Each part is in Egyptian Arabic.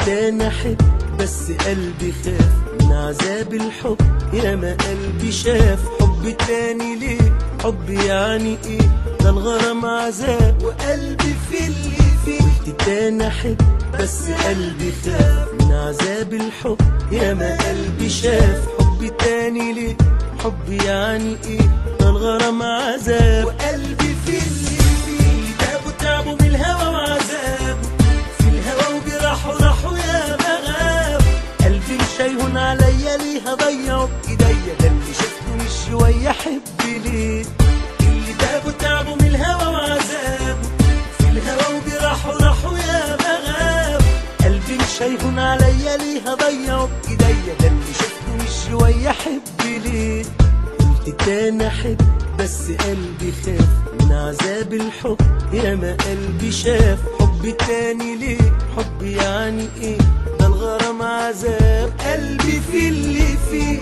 تاني احب بس قلبي خاف من عذاب الحب يا ما قلبي شاف حب تاني ليه حب يعني ايه ده الغرام عذاب وقلبي في اللي فيه قلت تاني احب بس قلبي خاف من عذاب الحب يا ما قلبي شاف حب تاني ليه حب يعني ايه ده الغرام عذاب وقلبي في اللي فيه تعبوا تعبوا من الهوى وعذاب في الهوى وجراحه راحوا يا مغاب قلبي مش هيهون عليا ليه هضيعه بايديا ده اللي شفته مش شويه احب ليه اللي تعبوا تعبوا من الهوى وعذاب في الهوى وجراحه راحوا يا مغاب قلبي مش هيهون عليا ليه هضيعه بايديا ده اللي شفته مش شويه احب ليه قلت تاني احب بس قلبي خاف من عذاب الحب يا ما قلبي شاف حب تاني ليه حب يعني ايه ده الغرام عذاب قلبي في اللي فيه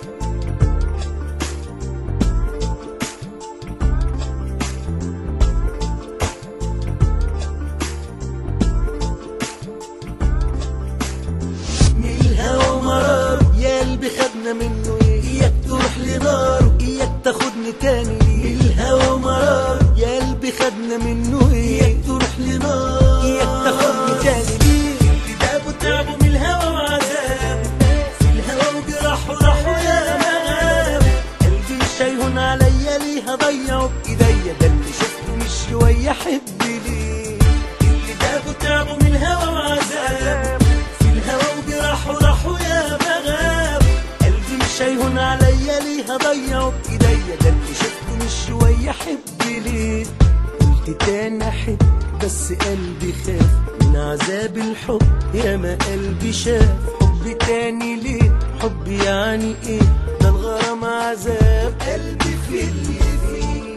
من الهوى مرار يا قلبي خدنا منه ايه اياك تروح لنار اياك تاخدني تاني ليه الهوى مرار يا قلبي خدنا منه ايه اياك تروح لنار اياك تاخدني تاني ليه اللي تعبوا تعبوا من الهوى وعذاب في الهوى وجراحه راحوا يا مغاب قلبي مش هيهون عليا ليه هضيعه بايديا ده اللي شفته مش شويه احب ليه اللي تعبوا تعبوا من الهوى وعذاب في الهوى وجراحه راحوا يا مغاب قلبي مش هيهون عليا ليه هضيعه بايديا ده اللي شفته مش شويه احب ليه قلت تاني احب بس قلبي خاف من عذاب الحب يا ما قلبي شاف حب تاني ليه حب يعني ايه ده الغرام عذاب قلبي في اللي فيه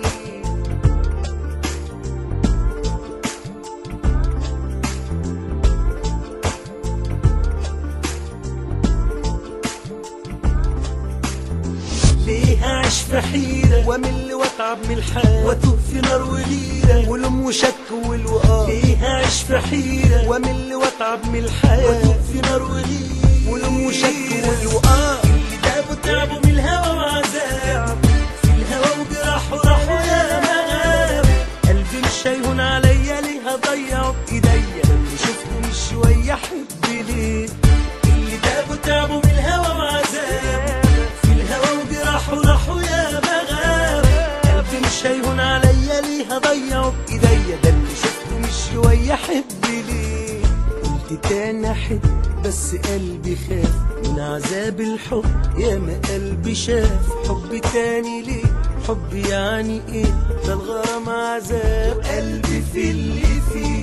ليه اعيش في حيرة وامل واتعب من الحال واتوه في نار وليرة ولوم وشك والوقار ليه اعيش في حيرة وامل واتعب من الحال واتوه في نار وليرة ولوم وشك والوقار اللي تعبوا تعبوا من الهوى وعذاب في الهوى وجراحه راحوا يا مغاب قلبي مش هيهون عليا ليه هضيعه بايديا اللي شفته مش شوية احب ليه اللي تعبوا تعبوا من الهوى وعذاب في الهوى وجراحه راحوا يا مغاب قلبي مش هيهون عليا ليه هضيعه بايديا ده اللي شفته مش شويه احب ليه قلت تاني احب بس قلبي خاف من عذاب الحب يا ما قلبي شاف حب تاني ليه حب يعني ايه ده الغرام عذاب قلبي في اللي فيه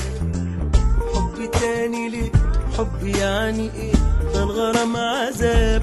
حب تاني ليه حب يعني ايه ده الغرام عذاب